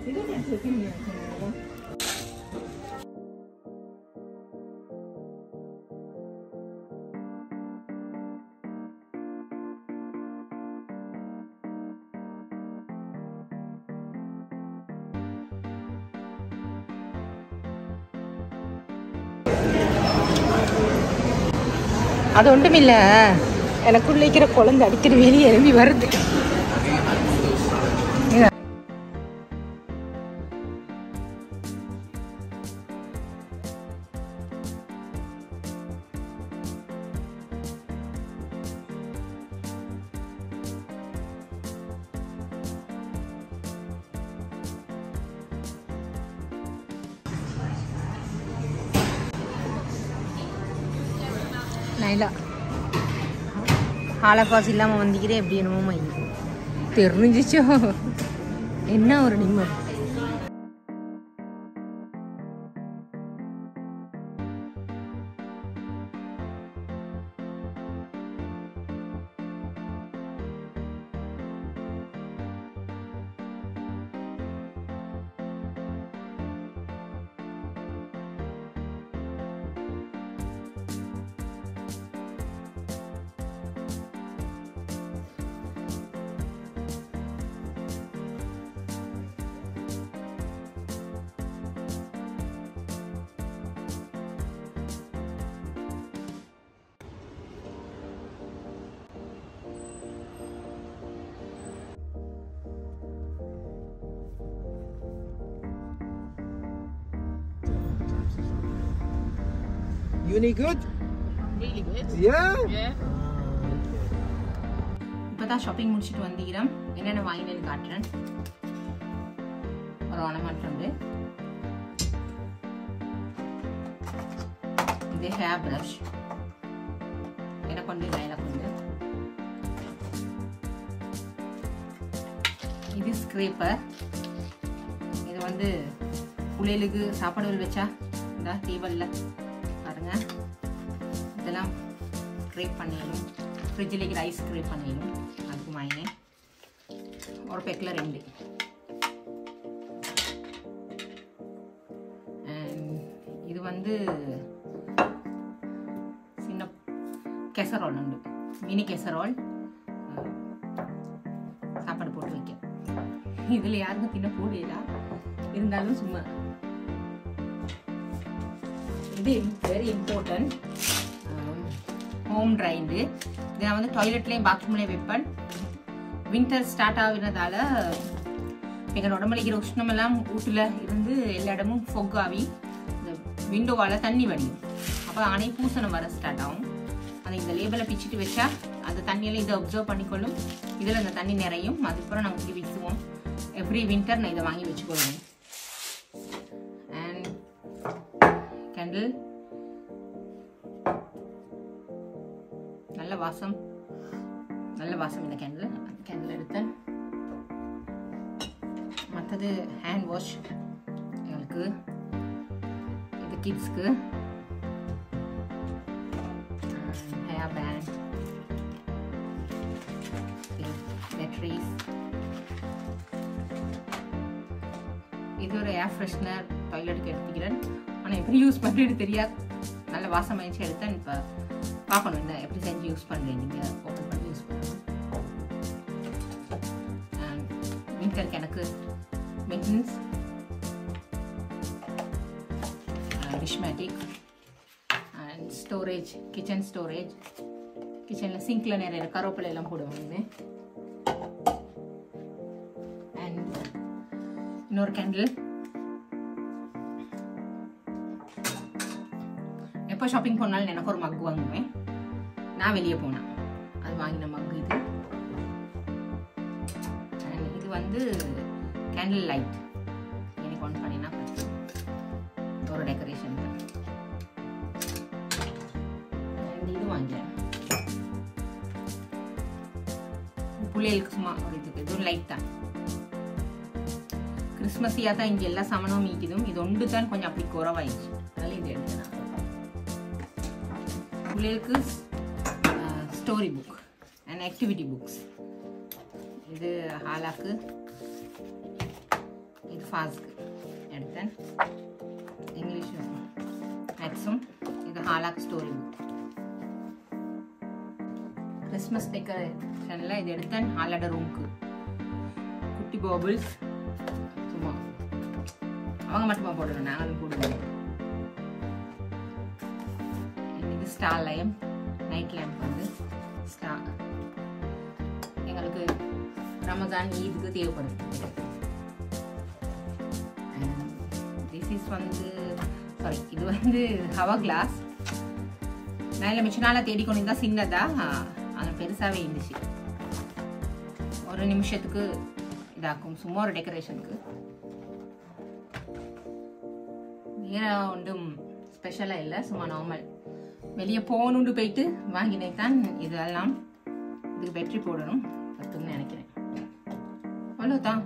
இது நெட்வொர்க்கு நீங்கள் அது ஒன்றுமில்ல எனக்குள்ள இருக்கிற குழந்தை அடிக்கடி வெளியே எழும்பி வருது நைலா ஹாலகாஸ் இல்லாமல் வந்திக்கிறேன் எப்படி என்னமோ மையம் தெரிஞ்சிச்சோ என்ன ஒரு நிம்மதி Uni good? Really good. Yeah? Yeah. இப்பதான் ஷாப்பிங் முடிச்சிட்டு வந்தீரம் என்னென்ன வாங்கினேன்னு காட்டுறேன் ஒரு ornament உண்டு இது ஹேர் ப்ரஷ் எனக்கு கொண்டு லைல கொண்டு இது ஸ்க்ரேப்பர் இது வந்து புள்ளைகளுக்கு சாப்பாடு வச்சா இந்த டேபிளில் பாருங்க இதெல்லாம் ஸ்க்ரேப் பண்ணிடணும் ஃப்ரிட்ஜில் இருக்கிற ஐஸ் ஸ்க்ரேப் பண்ணிடணும் அதுக்கு வாங்கினேன் ஒரு பேக்கில் ரெண்டு And இது வந்து சின்ன கெசரோல் உண்டு மினி கெசரோல் சாப்பாடு போட்டு வைக்க இதில் யாருக்கும் தின்ன போடல இருந்தாலும் சும்மா இது வெரி இம்பார்ட்டன்ட் ஹோம் ட்ரைண்டு இதை நான் வந்து டாய்லெட்லேயும் பாத்ரூம்லேயும் வைப்பேன் வின்டர் ஸ்டார்ட் ஆகுறதால எங்கள் உடம்புல உஷ்ணமெல்லாம் வீட்டில் இருந்து எல்லா இடமும் ஃபொக் ஆகி இந்த விண்டோவால் தண்ணி வடியும் அப்போ அணை பூசணம் வர ஸ்டார்ட் ஆகும் அதை இந்த லேபிளை பிச்சுட்டு வச்சா அந்த தண்ணியெல்லாம் இதை அப்சர்வ் பண்ணிக்கொள்ளும் இதில் அந்த தண்ணி நிறையும் அதுக்கப்புறம் நாங்கள் இப்படி வீசுவோம் எவ்ரி வின்டர் நான் இதை வாங்கி வச்சுக்கொள்வேன் அண்ட் கேண்டில் நல்ல வாசம் நல்ல வாசம் இந்த கேண்டில் கேண்டில் எடுத்தேன் மற்றது ஹேண்ட் வாஷ் எங்களுக்கு இது கிட்ஸ்க்கு ஹேர் பேண்ட் பேட்டரிஸ் இது ஒரு ஏர் ஃப்ரெஷ்னர் டாய்லெட்டுக்கு எடுத்துக்கிறேன் ஆனால் எப்படி யூஸ் பண்ணுறது தெரியாது நல்ல வாசம் ஆயிடுச்சு எடுத்தேன் இப்போ பார்க்கணும் இந்த எப்படி செஞ்சு யூஸ் பண்ணுறேன் நீங்கள் ஓப்பன் பண்ணி யூஸ் பண்ணணும் வின்டருக்கு எனக்கு மெயின்டெனன்ஸ் டிஷ்மேட்டிக் அண்ட் ஸ்டோரேஜ் கிச்சன் ஸ்டோரேஜ் கிச்சனில் சிங்கில் நிறைய கருவேப்பிலை எல்லாம் போடுவாங்க அண்ட் இன்னொரு கேண்டில் எப்போ ஷாப்பிங் போனாலும் எனக்கு ஒரு மக் வாங்குவேன் நான் வெளியே போனேன் அது வாங்கின மக் இது And இது வந்து கேண்டில் லைட் எனக்கு ஒன் பண்ணினா பத்தும். ஒரு டெக்கரேஷன் இது வாங்கினேன் புள்ளைகளுக்கு சும்மா ஒரு இதுக்கு இது ஒரு லைட் தான் கிறிஸ்மஸியாக தான் இங்கே எல்லா சாமானும் மீக்குதும் இது ஒன்று தான் கொஞ்சம் அப்படி குறவாயிடுச்சு அதனால இது எடுத்தேன் நான். பிள்ளைகளுக்கு story book and activity books இது ஹாலாக்கு இது ஃபாஸ்க்கு எடுத்தேன் இங்கிலீஷ் மேக்ஸும் இது ஹாலாக் ஸ்டோரி புக் கிறிஸ்மஸ் டெக்கரேஷனில் இது எடுத்தேன் ஹாலோட ரூம்க்கு குட்டி பாபிள்ஸ் சும்மா அவங்க மட்டுமா போடணும் நாங்களும் போடுவோம் இது ஸ்டார் லைம் நைட் லேம்ப் வந்து ஸ்டார் எங்களுக்கு ரமஜான் ஈதுக்கு தேவைப்படும் திஸ் இஸ் வந்து சாரி இது வந்து ஹவா கிளாஸ் நான் இல்லை மிச்ச நாளாக தேடிக்கொண்டு இருந்தால் சின்னதா அது பெருசாகவே இருந்துச்சு ஒரு நிமிஷத்துக்கு இதாக்கும் சும்மா ஒரு டெக்கரேஷனுக்கு வேற ஒன்றும் ஸ்பெஷலாக இல்லை சும்மா நார்மல் வெளியே போகணுண்டு போயிட்டு வாங்கினேன் தான் இதெல்லாம் இதுக்கு பேட்டரி போடணும் பத்துன்னு நினைக்கிறேன் அவ்வளோதான்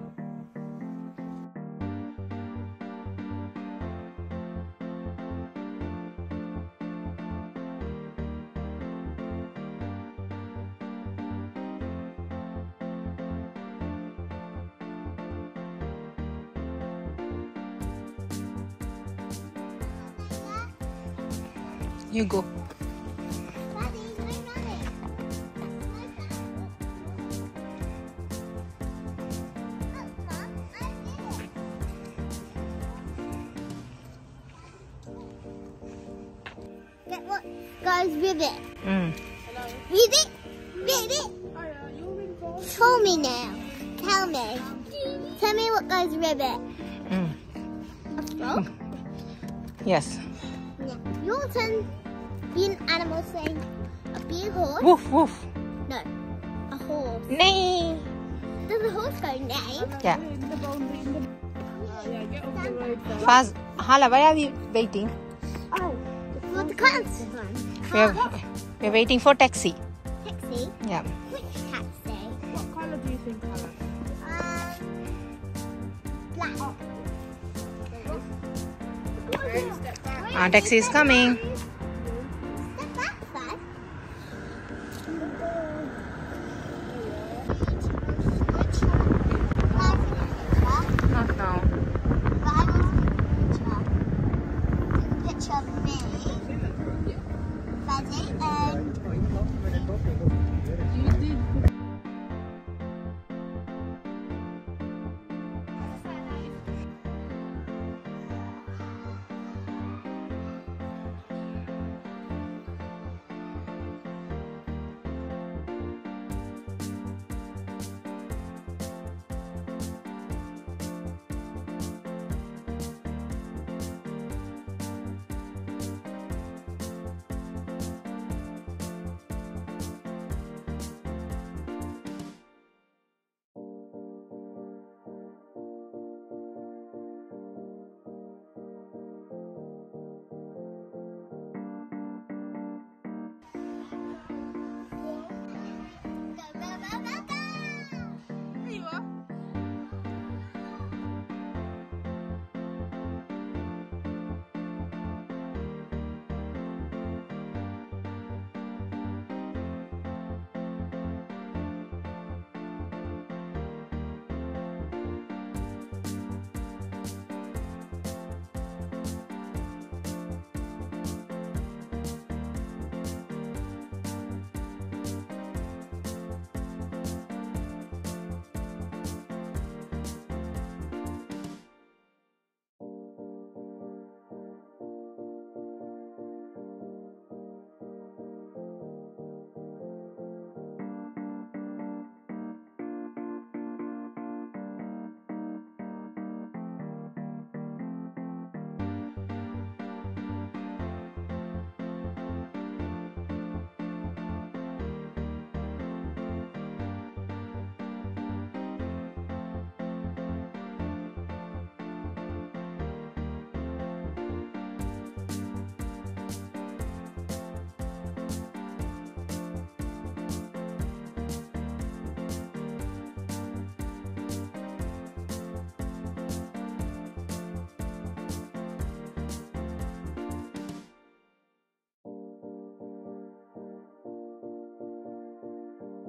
You go. Get what goes with it. Mm. With it? With it? Show me now. Tell me. Tell me what goes with it. Mm. A frog? Yes. Yeah. Your turn. Be an animal saying a big horse. Woof woof. No. A horse. Nay. Does a horse go neigh? Yeah. Stand back. Faz. Hala, why are we waiting? Oh, for the clowns one. We're, we're waiting for taxi. Taxi. Yeah. Which taxi? What colour do you think, Ella? Um, black. Okay, step back. Our taxi is coming. Step back, Faz. Not now. Picture of me, Fuzzy, and You did. go, go, go, go, go. There you are.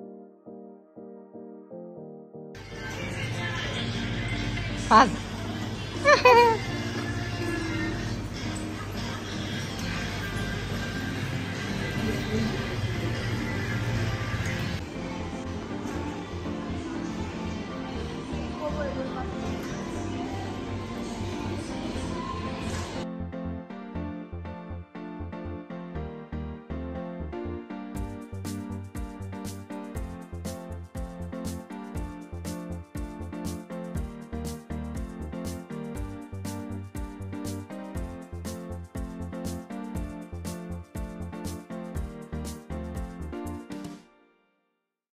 Faz.